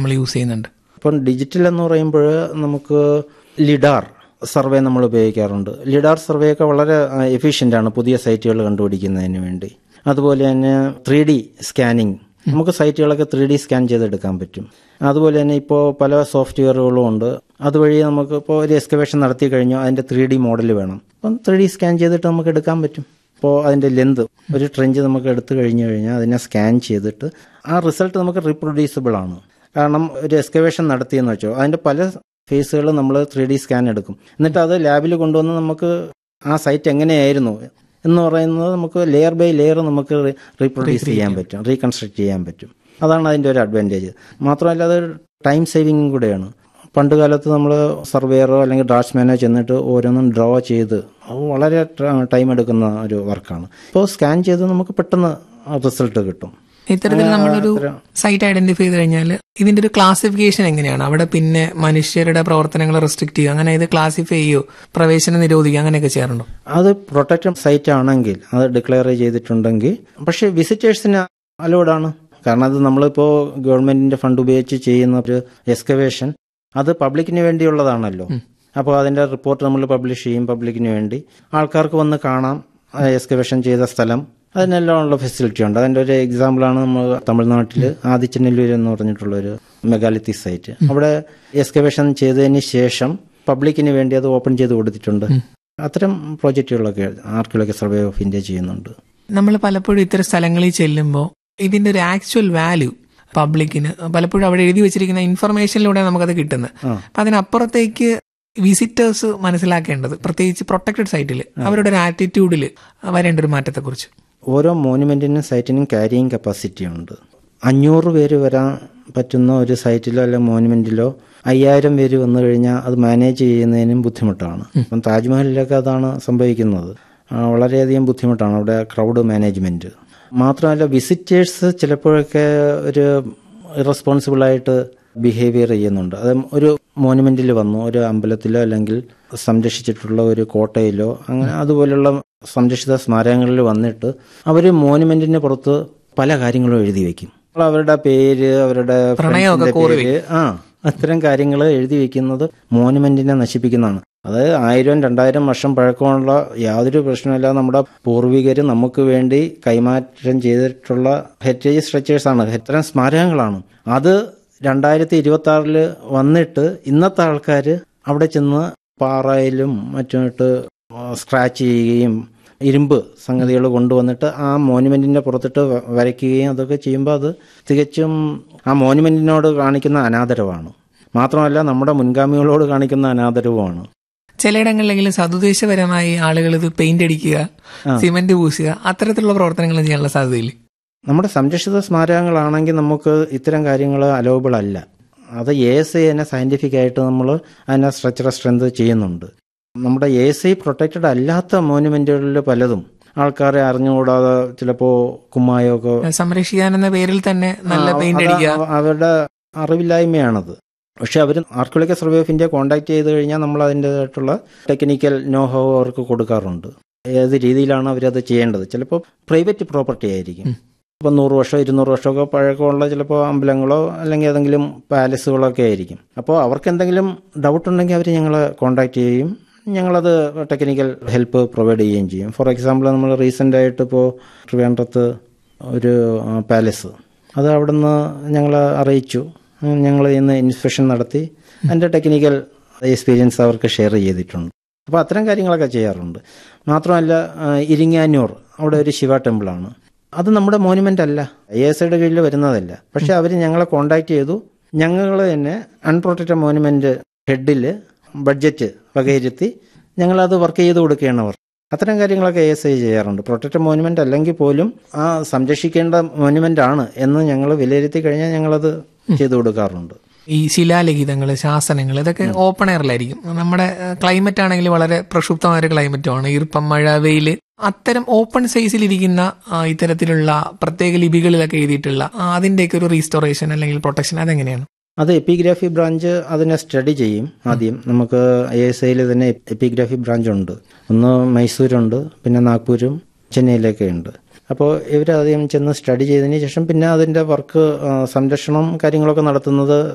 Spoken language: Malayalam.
നമ്മൾ യൂസ് ചെയ്യുന്നുണ്ട് ഇപ്പം ഡിജിറ്റൽ എന്ന് പറയുമ്പോൾ നമുക്ക് ലിഡാർ സർവേ നമ്മൾ ഉപയോഗിക്കാറുണ്ട് ലിഡാർ സർവേ ഒക്കെ വളരെ എഫിഷ്യൻ്റ് ആണ് പുതിയ സൈറ്റുകൾ കണ്ടുപിടിക്കുന്നതിന് വേണ്ടി അതുപോലെ തന്നെ ത്രീ ഡി സ്കാനിങ് നമുക്ക് സൈറ്റുകളൊക്കെ ത്രീ ഡി സ്കാൻ ചെയ്തെടുക്കാൻ പറ്റും അതുപോലെ തന്നെ ഇപ്പോൾ പല സോഫ്റ്റ്വെയറുകളും ഉണ്ട് അതുവഴി നമുക്ക് ഇപ്പോൾ ഒരു എക്സ്കവേഷൻ നടത്തി കഴിഞ്ഞാൽ അതിൻ്റെ ത്രീ ഡി മോഡൽ വേണം അപ്പം ത്രീ ഡി സ്കാൻ ചെയ്തിട്ട് നമുക്ക് എടുക്കാൻ പറ്റും ഇപ്പോൾ അതിൻ്റെ ലെന്ത് ഒരു ട്രെഞ്ച് നമുക്ക് എടുത്തു കഴിഞ്ഞു കഴിഞ്ഞാൽ അതിനെ സ്കാൻ ചെയ്തിട്ട് ആ റിസൾട്ട് നമുക്ക് റീപ്രൊഡ്യൂസിബിൾ ആണ് കാരണം ഒരു എക്സ്കവേഷൻ നടത്തിയെന്ന് വെച്ചോ അതിൻ്റെ പല ഫേസുകൾ നമ്മൾ ത്രീ ഡി സ്കാൻ എടുക്കും എന്നിട്ട് അത് ലാബിൽ കൊണ്ടുവന്ന് നമുക്ക് ആ സൈറ്റ് എങ്ങനെയായിരുന്നു എന്ന് പറയുന്നത് നമുക്ക് ലെയർ ബൈ ലെയർ നമുക്ക് റീപ്രൊഡ്യൂസ് ചെയ്യാൻ പറ്റും റീകൺസ്ട്രക്ട് ചെയ്യാൻ പറ്റും അതാണ് അതിൻ്റെ ഒരു അഡ്വാൻറ്റേജ് മാത്രമല്ല അത് ടൈം സേവിങ്ങും കൂടെയാണ് പണ്ട് കാലത്ത് നമ്മൾ സർവേയറോ അല്ലെങ്കിൽ ഡ്രാഫ്റ്റ്സ്മാനോ ചെന്നിട്ട് ഓരോന്നും ഡ്രോ ചെയ്ത് അത് വളരെ ടൈം എടുക്കുന്ന ഒരു വർക്കാണ് ഇപ്പോൾ സ്കാൻ ചെയ്ത് നമുക്ക് പെട്ടെന്ന് റിസൾട്ട് കിട്ടും ഇത്തരത്തിൽ നമ്മളൊരു സൈറ്റ് ഐഡന്റിഫൈ ചെയ്ത് കഴിഞ്ഞാൽ ഇതിന്റെ ഒരു ക്ലാസിഫിക്കേഷൻ എങ്ങനെയാണ് അവിടെ പിന്നെ മനുഷ്യരുടെ പ്രവർത്തനങ്ങൾ റെസ്ട്രിക്ട് ചെയ്യുക അങ്ങനെ ഇത് ക്ലാസിഫൈ ചെയ്യോ പ്രവേശനം നിരോധിക്കുക അങ്ങനെയൊക്കെ ചെയ്യാറുണ്ടോ അത് പ്രൊട്ടക്റ്റഡ് സൈറ്റ് ആണെങ്കിൽ അത് ഡിക്ലെയർ ചെയ്തിട്ടുണ്ടെങ്കിൽ പക്ഷേ വിസിറ്റേഴ്സിന് അലോഡാണ് കാരണം അത് നമ്മളിപ്പോൾ ഗവൺമെന്റിന്റെ ഫണ്ട് ഉപയോഗിച്ച് ചെയ്യുന്ന ഒരു എക്സ്കവേഷൻ അത് പബ്ലിക്കിന് വേണ്ടിയുള്ളതാണല്ലോ അപ്പോൾ അതിന്റെ റിപ്പോർട്ട് നമ്മൾ പബ്ലിഷ് ചെയ്യും പബ്ലിക്കിന് വേണ്ടി ആൾക്കാർക്ക് വന്ന് കാണാം എക്സ്കവേഷൻ ചെയ്ത സ്ഥലം അതിനെല്ലാം ഉള്ള ഫെസിലിറ്റി ഉണ്ട് അതിന്റെ ഒരു എക്സാമ്പിളാണ് നമ്മൾ തമിഴ്നാട്ടിൽ ആദിച്ചനെല്ലൂർ എന്ന് പറഞ്ഞിട്ടുള്ള ഒരു മെഗാലിത്തി സൈറ്റ് അവിടെ എക്സ്കവേഷൻ ചെയ്തതിന് ശേഷം പബ്ലിക്കിന് വേണ്ടി അത് ഓപ്പൺ ചെയ്ത് കൊടുത്തിട്ടുണ്ട് അത്തരം പ്രോജക്റ്റുകളൊക്കെ ആർക്കിയോളജി സർവേ ഓഫ് ഇന്ത്യ ചെയ്യുന്നുണ്ട് നമ്മൾ പലപ്പോഴും ഇത്തരം സ്ഥലങ്ങളിൽ ചെല്ലുമ്പോൾ ഇതിന്റെ ഒരു ആക്ച്വൽ വാല്യൂ പബ്ലിക്കിന് പലപ്പോഴും അവിടെ എഴുതി വെച്ചിരിക്കുന്ന ഇൻഫർമേഷനിലൂടെ നമുക്കത് കിട്ടുന്നത് അപ്പൊ അതിനപ്പുറത്തേക്ക് വിസിറ്റേഴ്സ് മനസ്സിലാക്കേണ്ടത് പ്രത്യേകിച്ച് പ്രൊട്ടക്റ്റഡ് സൈറ്റിൽ അവരുടെ ഒരു ആറ്റിറ്റ്യൂഡിൽ വരേണ്ട ഒരു മാറ്റത്തെക്കുറിച്ച് ഓരോ മോനുമെന്റിനും സൈറ്റിനും ക്യാരിയിങ് കപ്പാസിറ്റി ഉണ്ട് അഞ്ഞൂറ് പേര് വരാൻ പറ്റുന്ന ഒരു സൈറ്റിലോ അല്ലെങ്കിൽ മോനുമെന്റിലോ അയ്യായിരം പേര് വന്നു കഴിഞ്ഞാൽ അത് മാനേജ് ചെയ്യുന്നതിനും ബുദ്ധിമുട്ടാണ് ഇപ്പം താജ്മഹലിലൊക്കെ അതാണ് സംഭവിക്കുന്നത് ആ, വളരെയധികം ബുദ്ധിമുട്ടാണ് അവിടെ ക്രൗഡ് മാനേജ്മെന്റ് മാത്രമല്ല വിസിറ്റേഴ്സ് ചിലപ്പോഴൊക്കെ ഒരു ഇറസ്പോൺസിബിളായിട്ട് ബിഹേവിയർ ചെയ്യുന്നുണ്ട് അത് ഒരു മോനുമെന്റിൽ വന്നു ഒരു അമ്പലത്തിലോ അല്ലെങ്കിൽ സംരക്ഷിച്ചിട്ടുള്ള ഒരു കോട്ടയിലോ അങ്ങനെ അതുപോലുള്ള സംരക്ഷിത സ്മാരകങ്ങളിൽ വന്നിട്ട് അവർ മോനുമെന്റിന് പുറത്ത് പല കാര്യങ്ങളും എഴുതി വെക്കും അവരുടെ പേര് അവരുടെ പ്രണയമൊക്കെ ഫ്രണ്ട്സിന്റെ പേര് ആ അത്തരം കാര്യങ്ങൾ എഴുതി വെക്കുന്നത് മോനുമെന്റിനെ നശിപ്പിക്കുന്നതാണ് അത് ആയിരം രണ്ടായിരം വർഷം പഴക്കമുള്ള യാതൊരു പ്രശ്നമില്ലാതെ നമ്മുടെ പൂർവികർ നമുക്ക് വേണ്ടി കൈമാറ്റം ചെയ്തിട്ടുള്ള ഹെറിറ്റേജ് സ്ട്രക്ചേഴ്സ് ആണ് ഇത്തരം സ്മാരകങ്ങളാണ് അത് രണ്ടായിരത്തി ഇരുപത്തി ആറില് വന്നിട്ട് ഇന്നത്തെ ആൾക്കാർ അവിടെ ചെന്ന് പാറയിലും മറ്റുമായിട്ട് സ്ക്രാച്ച് ചെയ്യുകയും ഇരുമ്പ് സംഗതികൾ കൊണ്ടുവന്നിട്ട് ആ മോനുമെന്റിന്റെ പുറത്തിട്ട് വ- വരയ്ക്കുകയും അതൊക്കെ ചെയ്യുമ്പോൾ അത് തികച്ചും ആ മോനുമെന്റിനോട് കാണിക്കുന്ന അനാദരവാണ് മാത്രമല്ല നമ്മുടെ മുൻഗാമികളോട് കാണിക്കുന്ന അനാദരവുമാണ് ചിലയിടങ്ങളിലെങ്കിലും സതുദ്ദേശപരമായി ആളുകൾ ഇത് പെയിന്റ് അടിക്കുക സിമന്റ് പൂശുക അത്തരത്തിലുള്ള പ്രവർത്തനങ്ങൾ ചെയ്യാനുള്ള സാധ്യതയില്ല നമ്മുടെ സംരക്ഷിത സ്മാരകങ്ങളാണെങ്കിൽ നമുക്ക് ഇത്തരം കാര്യങ്ങൾ അലോബിൾ അല്ല അത് എ എസ് ഐ തന്നെ സയന്റിഫിക് ആയിട്ട് നമ്മൾ അതിനെ സ്ട്രക്ചറൽ സ്ട്രെങ്ത് ചെയ്യുന്നുണ്ട് നമ്മുടെ എ എസ് ഐ പ്രൊട്ടക്റ്റഡ് അല്ലാത്ത മോനുമെന്റുകളിൽ പലതും ആൾക്കാരെ അറിഞ്ഞുകൂടാതെ ചിലപ്പോൾ കുമ്മായൊക്കെ സംരക്ഷിക്കാൻ എന്ന പേരിൽ തന്നെ നല്ല പെയിന്റ് അത് അടിക്കുക അവ- അവരുടെ അറിവില്ലായ്മയാണത് പക്ഷെ അവർ archaeological survey of India contact ചെയ്ത് കഴിഞ്ഞാൽ നമ്മൾ അതിൻ്റെതായിട്ടുള്ള ടെക്നിക്കൽ നോഹോ അവർക്ക് കൊടുക്കാറുണ്ട് ഏത് രീതിയിലാണ് അവരത് ചെയ്യേണ്ടത് ചിലപ്പോൾ പ്രൈവറ്റ് പ്രോപ്പർട്ടി ആയിരിക്കും ഇപ്പം നൂറ് വർഷം ഇരുന്നൂറ് വർഷമൊക്കെ പഴക്കമുള്ള ചിലപ്പോൾ അമ്പലങ്ങളോ അല്ലെങ്കിൽ ഏതെങ്കിലും പാലസുകളൊക്കെ ആയിരിക്കും അപ്പോൾ അവർക്ക് എന്തെങ്കിലും ഡൗട്ട് ഉണ്ടെങ്കിൽ അവർ ഞങ്ങളെ കോൺടാക്ട് ചെയ്യും ഞങ്ങളത് ടെക്നിക്കൽ ഹെൽപ്പ് പ്രൊവൈഡ് ചെയ്യുകയും ചെയ്യും ഫോർ എക്സാമ്പിൾ നമ്മൾ റീസെൻ്റ് ആയിട്ട് ഇപ്പോൾ ട്രിവാൻഡ്രത്ത് ഒരു പാലസ് അത് അവിടുന്ന് ഞങ്ങൾ അറിയിച്ചു ഞങ്ങൾ ഇന്ന് ഇൻസ്പെക്ഷൻ നടത്തി അതിൻ്റെ ടെക്നിക്കൽ എക്സ്പീരിയൻസ് അവർക്ക് ഷെയർ ചെയ്തിട്ടുണ്ട് അപ്പോൾ അത്തരം കാര്യങ്ങളൊക്കെ ചെയ്യാറുണ്ട് മാത്രമല്ല ആ, ഇരിങ്ങാനൂർ അവിടെ ഒരു ശിവ ടെമ്പിളാണ് അത് നമ്മുടെ മോനുമെന്റ് അല്ല ഐ എസ് ഐയുടെ കീഴിൽ വരുന്നതല്ല പക്ഷെ അവർ ഞങ്ങളെ കോണ്ടാക്ട് ചെയ്തു ഞങ്ങൾ തന്നെ അൺപ്രൊട്ടക്റ്റഡ് മോനുമെന്റ് ഹെഡിൽ ബഡ്ജറ്റ് വകയിരുത്തി ഞങ്ങളത് വർക്ക് ചെയ്ത് കൊടുക്കുകയാണ് അവർ അത്തരം കാര്യങ്ങളൊക്കെ എ എസ് ഐ ചെയ്യാറുണ്ട് പ്രൊട്ടക്റ്റഡ് മോനുമെന്റ് അല്ലെങ്കിൽ പോലും ആ സംരക്ഷിക്കേണ്ട മോനുമെന്റ് ആണ് എന്ന് ഞങ്ങൾ വിലയിരുത്തി കഴിഞ്ഞാൽ ഞങ്ങളത് ചെയ്തു കൊടുക്കാറുണ്ട് ഈ ശിലാലിഖിതങ്ങൾ ശാസനങ്ങൾ ഇതൊക്കെ ഓപ്പൺ എയറിലായിരിക്കും നമ്മുടെ ക്ലൈമറ്റ് ആണെങ്കിൽ വളരെ പ്രക്ഷുബ്ധമായ ഒരു ക്ലൈമറ്റുമാണ് ഈർപ്പം മഴ വെയിൽ അത്തരം ഓപ്പൺ സൈസിൽ ഇരിക്കുന്ന ആ, ഇത്തരത്തിലുള്ള പ്രത്യേക ലിപികളിലൊക്കെ എഴുതിയിട്ടുള്ള ആ, അതിന്റെയൊക്കെ ഒരു റീസ്റ്റോറേഷൻ അല്ലെങ്കിൽ പ്രൊട്ടക്ഷൻ അതെങ്ങനെയാണ് അത് എപ്പിഗ്രാഫി ബ്രാഞ്ച് അതിനെ സ്റ്റഡി ചെയ്യും ആദ്യം നമുക്ക് ഐ എസ് ഐയിൽ തന്നെ എപ്പിഗ്രാഫി ബ്രാഞ്ച് ഉണ്ട് ഒന്ന് മൈസൂരുണ്ട് പിന്നെ നാഗ്പൂരും ചെന്നൈയിലൊക്കെ ഉണ്ട് അപ്പോൾ ഇവരാദ്യം ചെന്ന് സ്റ്റഡി ചെയ്തതിന് ശേഷം പിന്നെ അതിൻ്റെ വർക്ക് സംരക്ഷണം കാര്യങ്ങളൊക്കെ നടത്തുന്നത്